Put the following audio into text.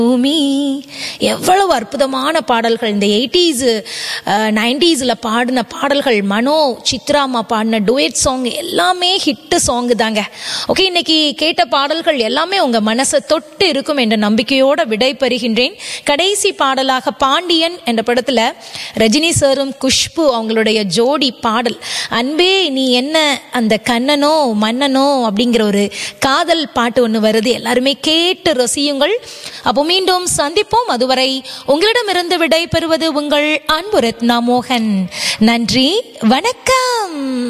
பூமி எவ்வளவு அற்புதமான பாடல்கள் இந்த எயிட்டிஸ் நைன்டிஸில் பாடின பாடல்கள் மனோ சித்ராமா பாடின டுவேட் சாங் எல்லாமே ஹிட்டு சாங் தாங்க ஓகே இன்னைக்கு கேட்ட பாடல்கள் எல்லாமே உங்க மனசை தொட்டு இருக்கும் என்ற நம்பிக்கையோட விடை பெறுகின்றேன் கடைசி பாடலாக பாண்டியன் என்ற படத்துல ரஜினி சாரும் குஷ்பு அவங்களுடைய ஜோடி பாடல் அன்பே நீ என்ன அந்த கண்ணனோ மன்னனோ அப்படிங்கிற ஒரு காதல் பாட்டு ஒன்று வருது எல்லாருமே கேட்டு ரசியுங்கள் அப்போ மீண்டும் சந்திப்போம் அதுவரை உங்களிடமிருந்து விடை பெறுவது உங்கள் அன்பு ரத்னா மோகன் நன்றி வணக்கம்